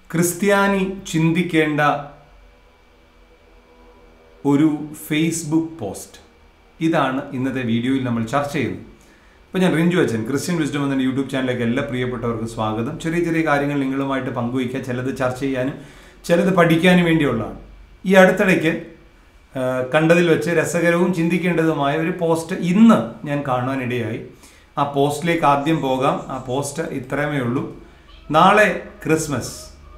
ക്രിസ്ത്യാനി ചിന്തിക്കേണ്ട ഒരു ഫേസ്ബുക്ക് പോസ്റ്റ് ഇതാണ് ഇന്നത്തെ വീഡിയോയിൽ നമ്മൾ ചർച്ച ചെയ്യുന്നത് അപ്പോൾ ഞാൻ റിഞ്ചു അച്ഛൻ ക്രിസ്ത്യൻ വിസ്ഡം എന്ന യൂട്യൂബ് ചാനലിലേക്ക് എല്ലാ പ്രിയപ്പെട്ടവർക്കും സ്വാഗതം ചെറിയ ചെറിയ കാര്യങ്ങൾ നിങ്ങളുമായിട്ട് പങ്കുവയ്ക്കുക ചിലത് ചർച്ച ചെയ്യാനും ചിലത് പഠിക്കാനും വേണ്ടിയുള്ളതാണ് ഈ അടുത്തിടയ്ക്ക് ആ, കണ്ടതിൽ വെച്ച് രസകരവും ചിന്തിക്കേണ്ടതുമായ ഒരു പോസ്റ്റ് ഇന്ന് ഞാൻ കാണുവാനിടയായി ആ പോസ്റ്റിലേക്ക് ആദ്യം പോകാം ആ പോസ്റ്റ് ഇത്രയുമേ ഉള്ളൂ നാളെ ക്രിസ്മസ്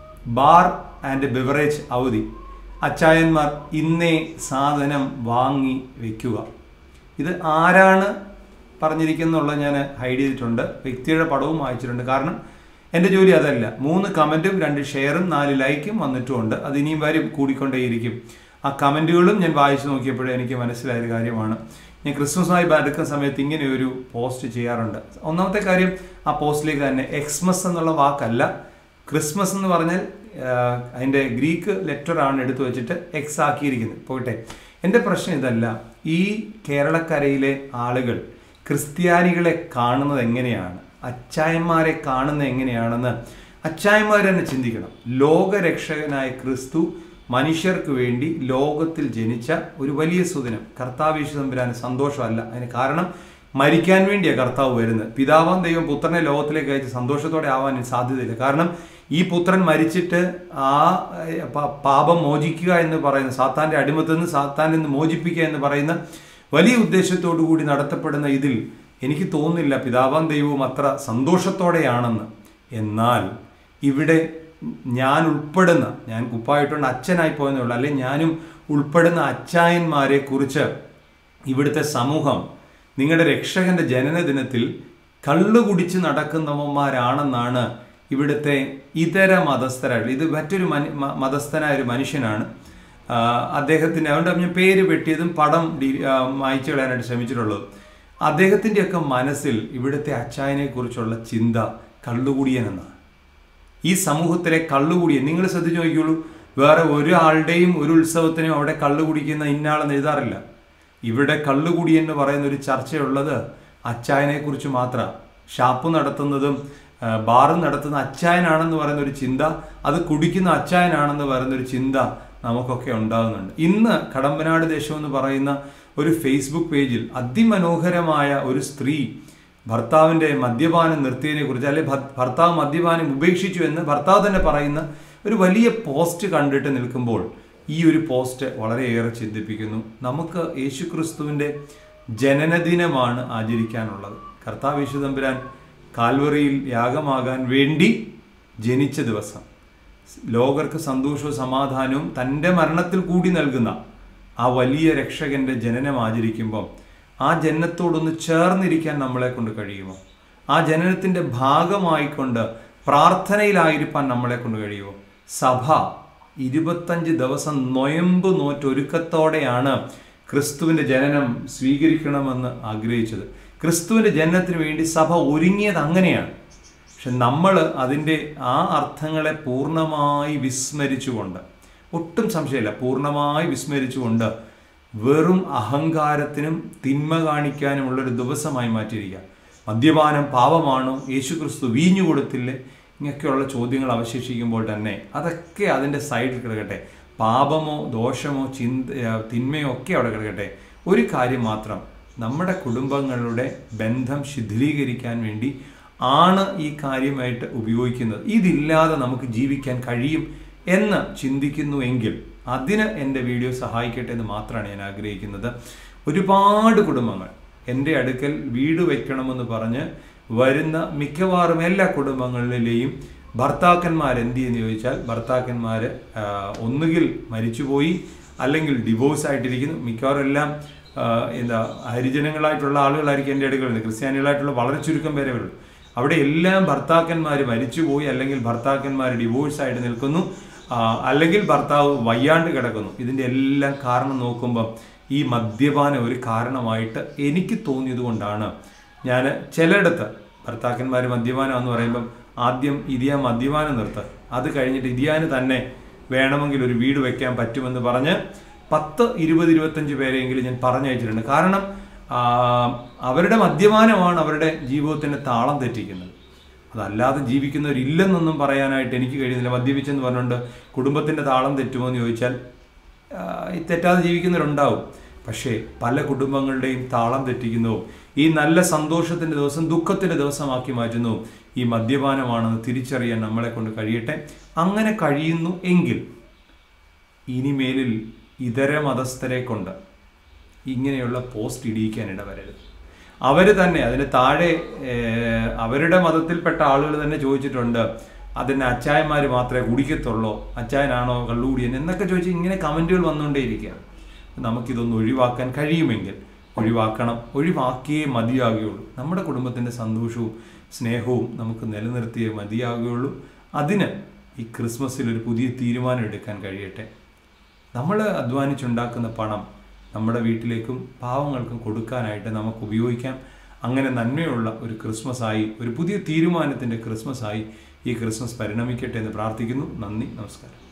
ബാർ ആൻഡ് ബിവറേജ് അവധി അച്ചായന്മാർ ഇന്നേ സാധനം വാങ്ങി വെക്കുക ഇത് ആരാണ് പറഞ്ഞിരിക്കുന്നുള്ളത് ഞാൻ ഹൈഡ് ചെയ്തിട്ടുണ്ട് വ്യക്തിയുടെ പടവും വായിച്ചിട്ടുണ്ട് കാരണം എൻ്റെ ജോലി അതല്ല മൂന്ന് കമൻറ്റും രണ്ട് ഷെയറും നാല് ലൈക്കും വന്നിട്ടുമുണ്ട് അത് ഇനിയും വരും കൂടിക്കൊണ്ടേയിരിക്കും ആ കമൻറ്റുകളും ഞാൻ വായിച്ചു നോക്കിയപ്പോഴേ എനിക്ക് മനസ്സിലായ ഒരു കാര്യമാണ് ഞാൻ ക്രിസ്മസുമായി അടുക്കുന്ന സമയത്ത് ഇങ്ങനെ ഒരു പോസ്റ്റ് ചെയ്യാറുണ്ട് ഒന്നാമത്തെ കാര്യം ആ പോസ്റ്റിലേക്ക് തന്നെ എക്സ്മസ് എന്നുള്ള വാക്കല്ല ക്രിസ്മസ് എന്ന് പറഞ്ഞാൽ ആ, അതിൻ്റെ ഗ്രീക്ക് ലെറ്റർ ആണ് എടുത്തു വെച്ചിട്ട് എക്സ് ആക്കിയിരിക്കുന്നത് പോട്ടെ എൻ്റെ പ്രശ്നം ഇതല്ല ഈ കേരളക്കരയിലെ ആളുകൾ ക്രിസ്ത്യാനികളെ കാണുന്നത് എങ്ങനെയാണ് അച്ചായന്മാരെ കാണുന്നത് എങ്ങനെയാണെന്ന് അച്ചായന്മാർ തന്നെ ചിന്തിക്കണം ലോകരക്ഷകനായ ക്രിസ്തു മനുഷ്യർക്ക് വേണ്ടി ലോകത്തിൽ ജനിച്ച ഒരു വലിയ സുദിനം കർത്താവ് യേശു തമ്പുരാന് സന്തോഷമല്ല അതിന് കാരണം മരിക്കാൻ വേണ്ടിയാണ് കർത്താവ് വരുന്നത് പിതാവാം ദൈവം പുത്രനെ ലോകത്തിലേക്ക് അയച്ച് സന്തോഷത്തോടെ ആവാൻ സാധ്യതയില്ല കാരണം ഈ പുത്രൻ മരിച്ചിട്ട് ആ ഏഹ്, പ- പാപം മോചിക്കുക എന്ന് പറയുന്ന സാത്താന്റെ അടിമത്തിൽ നിന്ന് സാത്താനിൽ നിന്ന് മോചിപ്പിക്കുക എന്ന് പറയുന്ന വലിയ ഉദ്ദേശത്തോടു കൂടി നടത്തപ്പെടുന്ന ഇതിൽ എനിക്ക് തോന്നുന്നില്ല പിതാവാം ദൈവവും അത്ര സന്തോഷത്തോടെയാണെന്ന് എന്നാൽ ഇവിടെ ഞാൻ ഉൾപ്പെടുന്ന ഞാൻ കുപ്പായിട്ടുണ്ട് അച്ഛനായി പോയെന്നേ ഉള്ളൂ അല്ലെങ്കിൽ ഞാനും ഉൾപ്പെടുന്ന അച്ചായന്മാരെ കുറിച്ച് ഇവിടുത്തെ സമൂഹം നിങ്ങളുടെ രക്ഷകന്റെ ജനനദിനത്തിൽ കള്ളു കുടിച്ച് നടക്കുന്നവന്മാരാണെന്നാണ് ഇവിടുത്തെ ഇതര മതസ്ഥരായിട്ടുള്ള ഇത് മറ്റൊരു മനു മ- മതസ്ഥനായ ഒരു മനുഷ്യനാണ് ആ, അദ്ദേഹത്തിൻ്റെ അതുകൊണ്ട് ഞാൻ പേര് വെട്ടിയതും പടം ഡി ആ, മായ്ച്ചു കളയാനായിട്ട് ശ്രമിച്ചിട്ടുള്ളത് അദ്ദേഹത്തിൻ്റെയൊക്കെ മനസ്സിൽ ഇവിടുത്തെ അച്ചായനെ കുറിച്ചുള്ള ചിന്ത കള്ളുകുടിയൻ എന്നാണ് ഈ സമൂഹത്തിലെ കള്ളുകുടിയൻ നിങ്ങൾ ശ്രദ്ധിച്ചു നോക്കിയുള്ളൂ വേറെ ഒരാളുടെയും ഒരു ഉത്സവത്തിനും അവിടെ കള്ളു കുടിക്കുന്ന ഇന്നാളെന്ന് എഴുതാറില്ല ഇവിടെ കള്ളുകുടി എന്ന് പറയുന്ന ഒരു ചർച്ചയുള്ളത് അച്ചായനെ കുറിച്ച് മാത്രം ഷാപ്പ് നടത്തുന്നതും ആ, ബാറും നടത്തുന്ന അച്ചായനാണെന്ന് പറയുന്ന ഒരു ചിന്ത അത് കുടിക്കുന്ന അച്ചായനാണെന്ന് പറയുന്ന ഒരു ചിന്ത നമുക്കൊക്കെ ഉണ്ടാകുന്നുണ്ട് ഇന്ന് കടമ്പനാട് ദേശം എന്ന് പറയുന്ന ഒരു ഫേസ്ബുക്ക് പേജിൽ അതിമനോഹരമായ ഒരു സ്ത്രീ ഭർത്താവിൻ്റെ മദ്യപാനം നിർത്തിയതിനെ കുറിച്ച് അല്ലെങ്കിൽ ഭ- ഭർത്താവ് മദ്യപാനം ഉപേക്ഷിച്ചു എന്ന് ഭർത്താവ് തന്നെ പറയുന്ന ഒരു വലിയ പോസ്റ്റ് കണ്ടിട്ട് നിൽക്കുമ്പോൾ ഈ ഒരു പോസ്റ്റ് വളരെയേറെ ചിന്തിപ്പിക്കുന്നു നമുക്ക് യേശുക്രിസ്തുവിൻ്റെ ജനനദിനമാണ് ആചരിക്കാനുള്ളത് കർത്താവ് യേശു തമ്പുരാൻ കാൽവറിയിൽ യാഗമാകാൻ വേണ്ടി ജനിച്ച ദിവസം ലോകർക്ക് സന്തോഷവും സമാധാനവും തൻ്റെ മരണത്തിൽ കൂടി നൽകുന്ന ആ വലിയ രക്ഷകന്റെ ജനനം ആചരിക്കുമ്പോൾ ആ ജനനത്തോടൊന്ന് ചേർന്നിരിക്കാൻ നമ്മളെ കൊണ്ട് കഴിയുമോ ആ ജനനത്തിൻ്റെ ഭാഗമായിക്കൊണ്ട് പ്രാർത്ഥനയിലായിരിക്കാൻ നമ്മളെ കൊണ്ട് കഴിയുമോ സഭ ഇരുപത്തഞ്ച് ദിവസം നൊയമ്പ് നോറ്റൊരുക്കത്തോടെയാണ് ക്രിസ്തുവിൻ്റെ ജനനം സ്വീകരിക്കണമെന്ന് ആഗ്രഹിച്ചത് ക്രിസ്തുവിൻ്റെ ജനനത്തിന് വേണ്ടി സഭ ഒരുങ്ങിയത് അങ്ങനെയാണ് പക്ഷെ നമ്മൾ അതിൻ്റെ ആ അർത്ഥങ്ങളെ പൂർണ്ണമായി വിസ്മരിച്ചുകൊണ്ട് ഒട്ടും സംശയമില്ല പൂർണ്ണമായി വിസ്മരിച്ചുകൊണ്ട് വെറും അഹങ്കാരത്തിനും തിന്മ കാണിക്കാനുമുള്ളൊരു ദിവസമായി മാറ്റിയിരിക്കുക മദ്യപാനം പാപമാണോ യേശുക്രിസ്തു വീഞ്ഞു കൊടുത്തില്ലേ ഇങ്ങനെയൊക്കെയുള്ള ചോദ്യങ്ങൾ അവശേഷിക്കുമ്പോൾ തന്നെ അതൊക്കെ അതിൻ്റെ സൈഡിൽ കിടക്കട്ടെ പാപമോ ദോഷമോ ചിന്ത ആ, തിന്മയോ ഒക്കെ അവിടെ കിടക്കട്ടെ ഒരു കാര്യം മാത്രം നമ്മുടെ കുടുംബങ്ങളുടെ ബന്ധം ശിഥിലീകരിക്കാൻ വേണ്ടി ആണ് ഈ കാര്യമായിട്ട് ഉപയോഗിക്കുന്നത് ഇതില്ലാതെ നമുക്ക് ജീവിക്കാൻ കഴിയും എന്ന് ചിന്തിക്കുന്നുവെങ്കിൽ അതിന് എൻ്റെ വീഡിയോ സഹായിക്കട്ടെ എന്ന് മാത്രമാണ് ഞാൻ ആഗ്രഹിക്കുന്നത് ഒരുപാട് കുടുംബങ്ങൾ എൻ്റെ അടുക്കൽ വീട് വയ്ക്കണമെന്ന് പറഞ്ഞ് വരുന്ന മിക്കവാറും എല്ലാ കുടുംബങ്ങളിലെയും ഭർത്താക്കന്മാർ എന്ത് ചെയ്യുന്നു ചോദിച്ചാൽ ഭർത്താക്കന്മാർ ഒന്നുകിൽ മരിച്ചുപോയി അല്ലെങ്കിൽ ഡിവോഴ്സ് ആയിട്ടിരിക്കുന്നു മിക്കവാറും എല്ലാം ആ, എന്താ ഹരിജനങ്ങളായിട്ടുള്ള ആളുകളായിരിക്കും എൻ്റെ അടുക്കൽ വരുന്നത് ക്രിസ്ത്യാനികളായിട്ടുള്ള വളരെ ചുരുക്കം പേരെ വരുള്ളൂ അവിടെ എല്ലാം ഭർത്താക്കന്മാർ മരിച്ചുപോയി അല്ലെങ്കിൽ ഭർത്താക്കന്മാർ ഡിവോഴ്സ് ആയിട്ട് നിൽക്കുന്നു ആ, അല്ലെങ്കിൽ ഭർത്താവ് വയ്യാണ്ട് കിടക്കുന്നു ഇതിൻ്റെ എല്ലാം കാരണം നോക്കുമ്പം ഈ മദ്യപാനം ഒരു കാരണമായിട്ട് എനിക്ക് തോന്നിയത് കൊണ്ടാണ് ഞാൻ ചിലയിടത്ത് ഭർത്താക്കന്മാർ മദ്യപാനം എന്ന് പറയുമ്പം ആദ്യം ഇതിയ മദ്യപാനം നിർത്ത് അത് കഴിഞ്ഞിട്ട് ഇതിയാന് തന്നെ വേണമെങ്കിൽ ഒരു വീട് വെക്കാൻ പറ്റുമെന്ന് പറഞ്ഞ് പത്ത് ഇരുപത് ഇരുപത്തഞ്ച് പേരെങ്കിലും ഞാൻ പറഞ്ഞയച്ചിട്ടുണ്ട് കാരണം ആ, അവരുടെ മദ്യപാനമാണ് അവരുടെ ജീവിതത്തിൻ്റെ താളം തെറ്റിക്കുന്നത് അതല്ലാതെ ജീവിക്കുന്നവരില്ലെന്നൊന്നും പറയാനായിട്ട് എനിക്ക് കഴിയുന്നില്ല മദ്യപിച്ചെന്ന് പറഞ്ഞുകൊണ്ട് കുടുംബത്തിൻ്റെ താളം തെറ്റുമോ എന്ന് ചോദിച്ചാൽ ആ, ഈ തെറ്റാതെ ജീവിക്കുന്നവരുണ്ടാവും പക്ഷേ പല കുടുംബങ്ങളുടെയും താളം തെറ്റിക്കുന്നതും ഈ നല്ല സന്തോഷത്തിൻ്റെ ദിവസം ദുഃഖത്തിൻ്റെ ദിവസമാക്കി മാറ്റുന്നതും ഈ മദ്യപാനമാണെന്ന് തിരിച്ചറിയാൻ നമ്മളെ കൊണ്ട് കഴിയട്ടെ അങ്ങനെ കഴിയുന്നു എങ്കിൽ ഇനിമേലിൽ ഇതര മതസ്ഥരെ കൊണ്ട് ഇങ്ങനെയുള്ള പോസ്റ്റ് ഇടിയിക്കാൻ ഇടവരരുത് അവർ തന്നെ അതിന് താഴെ ഏഹ്, അവരുടെ മതത്തിൽപ്പെട്ട ആളുകൾ തന്നെ ചോദിച്ചിട്ടുണ്ട് അതിന് അച്ചായന്മാർ മാത്രമേ കുടിക്കത്തുള്ളൂ അച്ചായനാണോ കള്ളുകൂടിയൻ എന്നൊക്കെ ചോദിച്ച് ഇങ്ങനെ കമൻറ്റുകൾ വന്നുകൊണ്ടേയിരിക്കുകയാണ് നമുക്കിതൊന്ന് ഒഴിവാക്കാൻ കഴിയുമെങ്കിൽ ഒഴിവാക്കണം ഒഴിവാക്കിയേ മതിയാകുകയുള്ളൂ നമ്മുടെ കുടുംബത്തിൻ്റെ സന്തോഷവും സ്നേഹവും നമുക്ക് നിലനിർത്തിയേ മതിയാകുകയുള്ളൂ അതിന് ഈ ക്രിസ്മസിൽ ഒരു പുതിയ തീരുമാനം എടുക്കാൻ കഴിയട്ടെ നമ്മൾ അധ്വാനിച്ചുണ്ടാക്കുന്ന പണം നമ്മുടെ വീട്ടിലേക്കും പാവങ്ങൾക്കും കൊടുക്കാനായിട്ട് നമുക്ക് ഉപയോഗിക്കാം അങ്ങനെ നന്മയുള്ള ഒരു ക്രിസ്മസ് ആയി ഒരു പുതിയ തീരുമാനത്തിൻ്റെ ക്രിസ്മസ് ആയി ഈ ക്രിസ്മസ് പരിണമിക്കട്ടെ എന്ന് പ്രാർത്ഥിക്കുന്നു നന്ദി നമസ്കാരം